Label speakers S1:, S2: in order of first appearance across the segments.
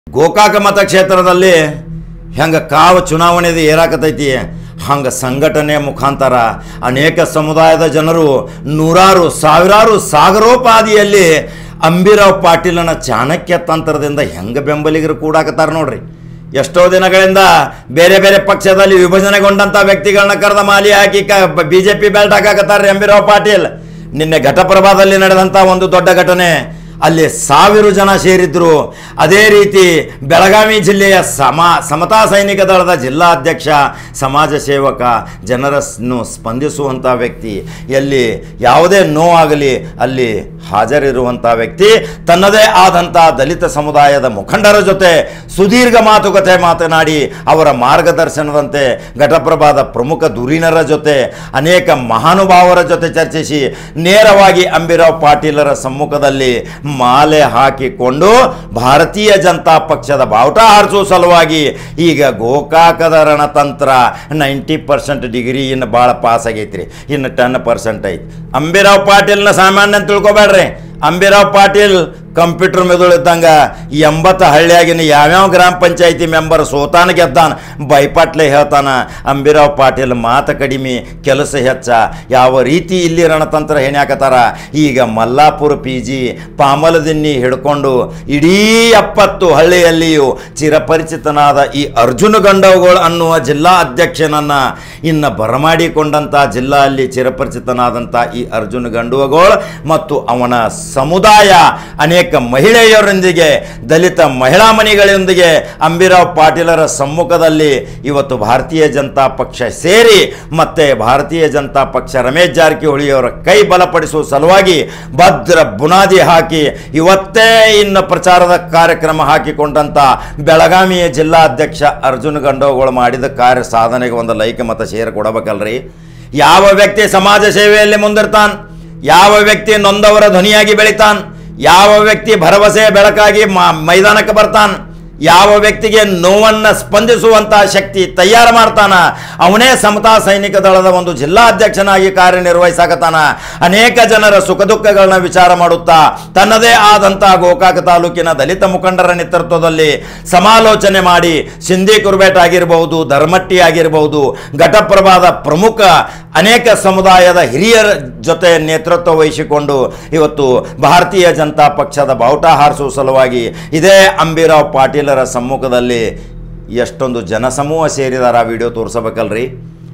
S1: ಗೋಕಾಕ ಮತಕ್ಷೇತ್ರದಲ್ಲಿ ಹೆಂಗೆ ಕಾವು ಚುನಾವಣೆದು ಏರಾಕತೈತಿ ಹಂಗೆ ಸಂಘಟನೆ ಮುಖಾಂತರ ಅನೇಕ ಸಮುದಾಯದ ಜನರು ನೂರಾರು ಸಾವಿರಾರು ಸಾಗರೋಪಾದಿಯಲ್ಲಿ ಅಂಬಿರಾವ್ ಪಾಟೀಲನ ಚಾಣಕ್ಯ ತಂತ್ರದಿಂದ ಹೆಂಗೆ ಬೆಂಬಲಿಗರು ಕೂಡಾಕತ್ತಾರ ನೋಡ್ರಿ ಎಷ್ಟೋ ದಿನಗಳಿಂದ ಬೇರೆ ಬೇರೆ ಪಕ್ಷದಲ್ಲಿ ವಿಭಜನೆಗೊಂಡಂಥ ವ್ಯಕ್ತಿಗಳನ್ನ ಕರೆದ ಮಾಲಿ ಹಾಕಿ ಕ ಬಿ ಜೆ ಪಿ ಬೆಲ್ಟ್ ಹಾಕಾಕತ್ತಾರ್ರಿ ಅಂಬಿರಾವ್ ಪಾಟೀಲ್ ನಿನ್ನೆ ಘಟಪ್ರಭಾದಲ್ಲಿ ನಡೆದಂಥ ಒಂದು ದೊಡ್ಡ ಘಟನೆ ಅಲ್ಲಿ ಸಾವಿರ ಜನ ಸೇರಿದ್ರು ಅದೇ ರೀತಿ ಬೆಳಗಾವಿ ಜಿಲ್ಲೆಯ ಸಮ ಸಮತಾ ಸೈನಿಕ ದಳದ ಜಿಲ್ಲಾಧ್ಯಕ್ಷ ಸಮಾಜ ಸೇವಕ ಜನರನ್ನು ಸ್ಪಂದಿಸುವಂಥ ವ್ಯಕ್ತಿ ಎಲ್ಲಿ ಯಾವುದೇ ನೋವಾಗಲಿ ಅಲ್ಲಿ ಹಾಜರಿರುವಂಥ ವ್ಯಕ್ತಿ ತನ್ನದೇ ಆದಂಥ ದಲಿತ ಸಮುದಾಯದ ಮುಖಂಡರ ಜೊತೆ ಸುದೀರ್ಘ ಮಾತುಕತೆ ಮಾತನಾಡಿ ಅವರ ಮಾರ್ಗದರ್ಶನದಂತೆ ಘಟಪ್ರಭಾದ ಪ್ರಮುಖ ಧುರೀಣರ ಜೊತೆ ಅನೇಕ ಮಹಾನುಭಾವರ ಜೊತೆ ಚರ್ಚಿಸಿ ನೇರವಾಗಿ ಅಂಬಿರಾವ್ ಪಾಟೀಲರ ಸಮ್ಮುಖದಲ್ಲಿ ಮಾಲೆ ಹಾಕಿಕೊಂಡು ಭಾರತೀಯ ಜನತಾ ಪಕ್ಷದ ಬಾವುಟ ಹಾರಿಸುವ ಸಲುವಾಗಿ ಈಗ ಗೋಕಾಕದ ರಣತಂತ್ರ ನೈಂಟಿ ಪರ್ಸೆಂಟ್ ಡಿಗ್ರಿ ಇನ್ನು ಭಾಳ ಪಾಸ್ ಆಗೈತ್ರಿ ಇನ್ನು ಟೆನ್ ಪರ್ಸೆಂಟ್ ಐತಿ ಅಂಬಿರಾವ್ ಪಾಟೀಲ್ನ ಸಾಮಾನ್ಯ ಅಂತ ತಿಳ್ಕೊಬೇಡ್ರಿ ಅಂಬಿರಾವ್ ಪಾಟೀಲ್ ಕಂಪ್ಯೂಟರ್ ಮೆದುಳು ಇದ್ದಂಗ ಎಂಬತ್ತು ಹಳ್ಳಿಯಾಗಿನ ಯಾವ್ಯಾವ ಗ್ರಾಮ ಪಂಚಾಯತಿ ಮೆಂಬರ್ ಸೋತಾನ ಗೆದ್ದಾನ ಬೈಪಾಟ್ಲೆ ಹೇಳ್ತಾನ ಅಂಬಿರಾವ್ ಪಾಟೀಲ್ ಮಾತು ಕಡಿಮೆ ಕೆಲಸ ಹೆಚ್ಚ ಯಾವ ರೀತಿ ಇಲ್ಲಿ ರಣತಂತ್ರ ಹೆಣ್ಯಾಕತ್ತಾರ ಈಗ ಮಲ್ಲಾಪುರ ಪಿ ಜಿ ಪಾಮಲದಿನ್ನಿ ಹಿಡ್ಕೊಂಡು ಇಡೀ ಎಪ್ಪತ್ತು ಹಳ್ಳಿಯಲ್ಲಿಯೂ ಚಿರಪರಿಚಿತನಾದ ಈ ಅರ್ಜುನ ಗಂಡವುಗಳು ಅನ್ನುವ ಜಿಲ್ಲಾ ಅಧ್ಯಕ್ಷನನ್ನ ಇನ್ನು ಬರಮಾಡಿಕೊಂಡಂಥ ಜಿಲ್ಲಾ ಅಲ್ಲಿ ಚಿರಪರಿಚಿತನಾದಂಥ ಈ ಅರ್ಜುನ ಗಂಡುವಗೋಳ್ ಮತ್ತು ಅವನ ಸಮುದಾಯ ಅನೇಕ ಮಹಿಳೆಯರೊಂದಿಗೆ ದಲಿತ ಮಹಿಳಾ ಮಣಿಗಳೊಂದಿಗೆ ಅಂಬಿರಾವ್ ಪಾಟೀಲರ ಸಮ್ಮುಖದಲ್ಲಿ ಇವತ್ತು ಭಾರತೀಯ ಜನತಾ ಪಕ್ಷ ಸೇರಿ ಮತ್ತೆ ಭಾರತೀಯ ಜನತಾ ಪಕ್ಷ ರಮೇಶ್ ಜಾರಕಿಹೊಳಿಯವರ ಕೈ ಬಲಪಡಿಸುವ ಸಲುವಾಗಿ ಭದ್ರ ಬುನಾದಿ ಹಾಕಿ ಇವತ್ತೇ ಇನ್ನು ಪ್ರಚಾರದ ಕಾರ್ಯಕ್ರಮ ಹಾಕಿಕೊಂಡಂತ ಬೆಳಗಾವಿಯ ಜಿಲ್ಲಾಧ್ಯಕ್ಷ ಅರ್ಜುನ್ ಗಂಡೋಗಳು ಮಾಡಿದ ಕಾರ್ಯ ಸಾಧನೆಗೆ ಒಂದು ಲೈಕ್ ಮತ ಶೇರ್ ಕೊಡಬೇಕಲ್ರಿ ಯಾವ ವ್ಯಕ್ತಿ ಸಮಾಜ ಸೇವೆಯಲ್ಲಿ ಮುಂದಿರ್ತಾನ್ ಯಾವ ವ್ಯಕ್ತಿ ನೊಂದವರ ಧ್ವನಿಯಾಗಿ ಬೆಳಿತಾನ್ ಯಾವ ವ್ಯಕ್ತಿ ಭರವಸೆಯ ಬೆಳಕಾಗಿ ಮ- ಮೈದಾನಕ್ಕೆ ಬರ್ತಾನ್ ಯಾವ ವ್ಯಕ್ತಿಗೆ ನೋವನ್ನ ಸ್ಪಂದಿಸುವಂತಹ ಶಕ್ತಿ ತಯಾರು ಮಾಡ್ತಾನ ಅವನೇ ಸಮತಾ ಸೈನಿಕ ದಳದ ಒಂದು ಜಿಲ್ಲಾಧ್ಯಕ್ಷನಾಗಿ ಕಾರ್ಯನಿರ್ವಹಿಸಾಕತಾನ ಅನೇಕ ಜನರ ಸುಖ ದುಃಖಗಳನ್ನ ವಿಚಾರ ಮಾಡುತ್ತಾ ತನ್ನದೇ ಆದಂತಹ ಗೋಕಾಕ ತಾಲೂಕಿನ ದಲಿತ ಮುಖಂಡರ ನೇತೃತ್ವದಲ್ಲಿ ಸಮಾಲೋಚನೆ ಮಾಡಿ ಸಿಂಧಿ ಕುರ್ಬೇಟ್ ಆಗಿರಬಹುದು ಧರ್ಮಟ್ಟಿ ಆಗಿರಬಹುದು ಘಟಪ್ರಭಾದ ಪ್ರಮುಖ ಅನೇಕ ಸಮುದಾಯದ ಹಿರಿಯರ ಜೊತೆ ನೇತೃತ್ವ ವಹಿಸಿಕೊಂಡು ಇವತ್ತು ಭಾರತೀಯ ಜನತಾ ಪಕ್ಷದ ಬಾವುಟ ಹಾರಿಸುವ ಸಲುವಾಗಿ ಇದೇ ಅಂಬಿರಾವ್ ಪಾಟೀಲರ ಸಮ್ಮುಖದಲ್ಲಿ ಎಷ್ಟೊಂದು ಜನಸಮೂಹ ಸೇರಿದಾರ ಆ ವಿಡಿಯೋ ತೋರಿಸಬೇಕಲ್ರಿ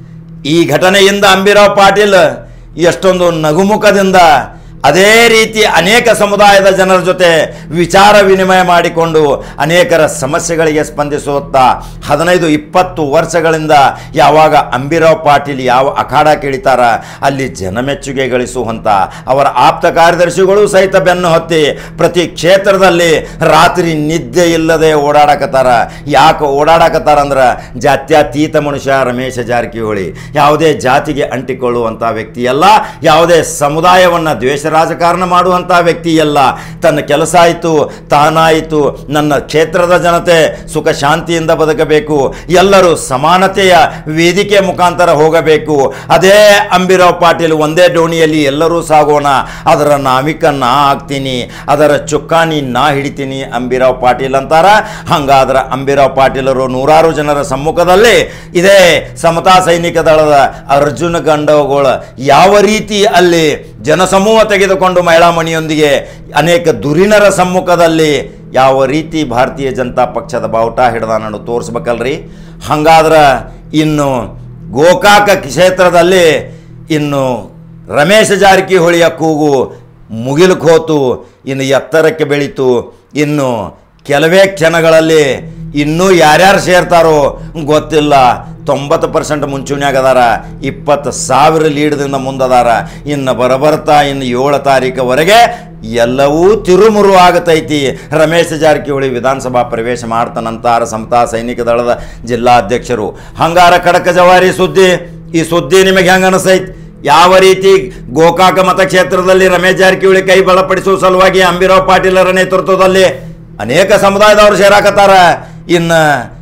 S1: ಈ ಘಟನೆಯಿಂದ ಅಂಬಿರಾವ್ ಪಾಟೀಲ್ ಎಷ್ಟೊಂದು ನಗುಮುಖದಿಂದ ಅದೇ ರೀತಿ ಅನೇಕ ಸಮುದಾಯದ ಜನರ ಜೊತೆ ವಿಚಾರ ವಿನಿಮಯ ಮಾಡಿಕೊಂಡು ಅನೇಕರ ಸಮಸ್ಯೆಗಳಿಗೆ ಸ್ಪಂದಿಸುತ್ತಾ ಹದಿನೈದು ಇಪ್ಪತ್ತು ವರ್ಷಗಳಿಂದ ಯಾವಾಗ ಅಂಬಿರಾವ್ ಪಾಟೀಲ್ ಯಾವ ಅಖಾಡ ಕೇಳಿತಾರ ಅಲ್ಲಿ ಜನಮೆಚ್ಚುಗೆ ಗಳಿಸುವಂಥ ಅವರ ಆಪ್ತ ಕಾರ್ಯದರ್ಶಿಗಳು ಸಹಿತ ಬೆನ್ನು ಹತ್ತಿ ಪ್ರತಿ ಕ್ಷೇತ್ರದಲ್ಲಿ ರಾತ್ರಿ ನಿದ್ದೆ ಇಲ್ಲದೆ ಓಡಾಡಕತ್ತಾರ ಯಾಕೆ ಓಡಾಡಕತ್ತಾರ ಅಂದ್ರೆ ಜಾತ್ಯತೀತ ಮನುಷ್ಯ ರಮೇಶ ಜಾರಕಿಹೊಳಿ ಯಾವುದೇ ಜಾತಿಗೆ ಅಂಟಿಕೊಳ್ಳುವಂಥ ವ್ಯಕ್ತಿಯಲ್ಲ ಯಾವುದೇ ಸಮುದಾಯವನ್ನು ದ್ವೇಷ ರಾಜಕಾರಣ ಮಾಡುವಂಥ ವ್ಯಕ್ತಿಯಲ್ಲ ತನ್ನ ಕೆಲಸ ಆಯಿತು ತಾನಾಯಿತು ನನ್ನ ಕ್ಷೇತ್ರದ ಜನತೆ ಸುಖ ಶಾಂತಿಯಿಂದ ಬದುಕಬೇಕು ಎಲ್ಲರೂ ಸಮಾನತೆಯ ವೇದಿಕೆ ಮುಖಾಂತರ ಹೋಗಬೇಕು ಅದೇ ಅಂಬಿರಾವ್ ಪಾಟೀಲ್ ಒಂದೇ ಡೋಣಿಯಲ್ಲಿ ಎಲ್ಲರೂ ಸಾಗೋಣ ಅದರ ನಾವಿಕ ನಾ ಆಗ್ತೀನಿ ಅದರ ಚುಕ್ಕಾಣಿ ನಾ ಹಿಡಿತೀನಿ ಅಂಬಿರಾವ್ ಪಾಟೀಲ್ ಅಂತಾರ ಹಂಗಾದ್ರೆ ಅಂಬಿರಾವ್ ಪಾಟೀಲರು ನೂರಾರು ಜನರ ಸಮ್ಮುಖದಲ್ಲಿ ಇದೇ ಸಮತಾ ಸೈನಿಕ ದಳದ ಅರ್ಜುನ ಗಂಡವುಗಳು ಯಾವ ರೀತಿ ಅಲ್ಲಿ ಜನಸಮೂಹ ತೆಗೆದುಕೊಂಡು ಮಹಿಳಾ ಮಣಿಯೊಂದಿಗೆ ಅನೇಕ ದುರಿಣರ ಸಮ್ಮುಖದಲ್ಲಿ ಯಾವ ರೀತಿ ಭಾರತೀಯ ಜನತಾ ಪಕ್ಷದ ಬಾವುಟ ಹಿಡ್ದಾನನ್ನು ತೋರಿಸ್ಬೇಕಲ್ರಿ ಹಂಗಾದ್ರೆ ಇನ್ನು ಗೋಕಾಕ ಕ್ಷೇತ್ರದಲ್ಲಿ ಇನ್ನು ರಮೇಶ ಜಾರಕಿಹೊಳಿಯ ಕೂಗು ಮುಗಿಲಕ್ಕೆ ಹೋತು ಇನ್ನು ಎತ್ತರಕ್ಕೆ ಬೆಳೀತು ಇನ್ನು ಕೆಲವೇ ಕ್ಷಣಗಳಲ್ಲಿ ಇನ್ನೂ ಯಾರ್ಯಾರು ಸೇರ್ತಾರೋ ಗೊತ್ತಿಲ್ಲ ತೊಂಬತ್ತು ಪರ್ಸೆಂಟ್ ಮುಂಚೂಣಿಯಾಗ ಅದಾರ ಇಪ್ಪತ್ತು ಸಾವಿರ ಲೀಡ್ದಿಂದ ಮುಂದದಾರ ಇನ್ನು ಬರಬರ್ತಾ ಇನ್ನು ಏಳು ತಾರೀಕುವರೆಗೆ ಎಲ್ಲವೂ ತಿರುಮುರು ಆಗತೈತಿ ರಮೇಶ್ ಜಾರಕಿಹೊಳಿ ವಿಧಾನಸಭಾ ಪ್ರವೇಶ ಮಾಡ್ತಾನಂತಾರ ಸಮತಾ ಸೈನಿಕ ದಳದ ಜಿಲ್ಲಾಧ್ಯಕ್ಷರು ಹಂಗಾರ ಖಡಕ ಜವಾರಿ ಸುದ್ದಿ ಈ ಸುದ್ದಿ ನಿಮಗೆ ಹೆಂಗೆ ಅನಿಸೈತಿ ಯಾವ ರೀತಿ ಗೋಕಾಕ ಮತಕ್ಷೇತ್ರದಲ್ಲಿ ರಮೇಶ್ ಜಾರಕಿಹೊಳಿ ಕೈ ಬಲಪಡಿಸುವ ಸಲುವಾಗಿ ಅಂಬಿರಾವ್ ಪಾಟೀಲರ ನೇತೃತ್ವದಲ್ಲಿ ಅನೇಕ ಸಮುದಾಯದವರು ಸೇರಾಕತ್ತಾರ ಇನ್ನು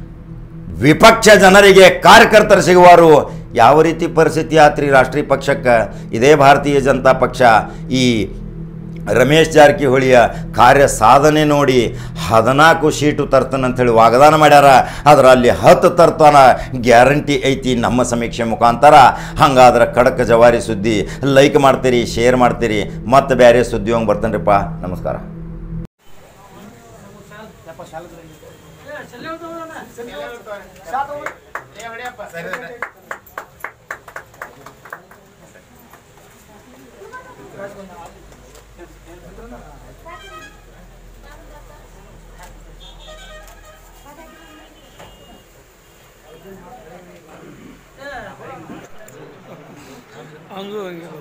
S1: ವಿಪಕ್ಷ ಜನರಿಗೆ ಕಾರ್ಯಕರ್ತರು ಸಿಗುವರು ಯಾವ ರೀತಿ ಪರಿಸ್ಥಿತಿ ಆತ್ರಿ ರಾಷ್ಟ್ರೀಯ ಪಕ್ಷಕ್ಕೆ ಇದೇ ಭಾರತೀಯ ಜನತಾ ಪಕ್ಷ ಈ ರಮೇಶ್ ಜಾರಕಿಹೊಳಿಯ ಕಾರ್ಯ ಸಾಧನೆ ನೋಡಿ ಹದಿನಾಲ್ಕು ಸೀಟು ತರ್ತಾನಂಥೇಳಿ ವಾಗ್ದಾನ ಮಾಡ್ಯಾರ ಆದ್ರೆ ಅಲ್ಲಿ ಹತ್ತು ತರ್ತಾನ ಗ್ಯಾರಂಟಿ ಐತಿ ನಮ್ಮ ಸಮೀಕ್ಷೆ ಮುಖಾಂತರ ಹಂಗಾದ್ರೆ ಖಡಕ್ ಜವಾರಿ ಸುದ್ದಿ ಲೈಕ್ ಮಾಡ್ತೀರಿ ಶೇರ್ ಮಾಡ್ತೀರಿ ಮತ್ತೆ ಬೇರೆ ಸುದ್ದಿ ಹೋಗಿ ಬರ್ತಾನ್ರಿಪ್ಪ ನಮಸ್ಕಾರ
S2: ಹಂಗೂ ಹಿಂಗೆ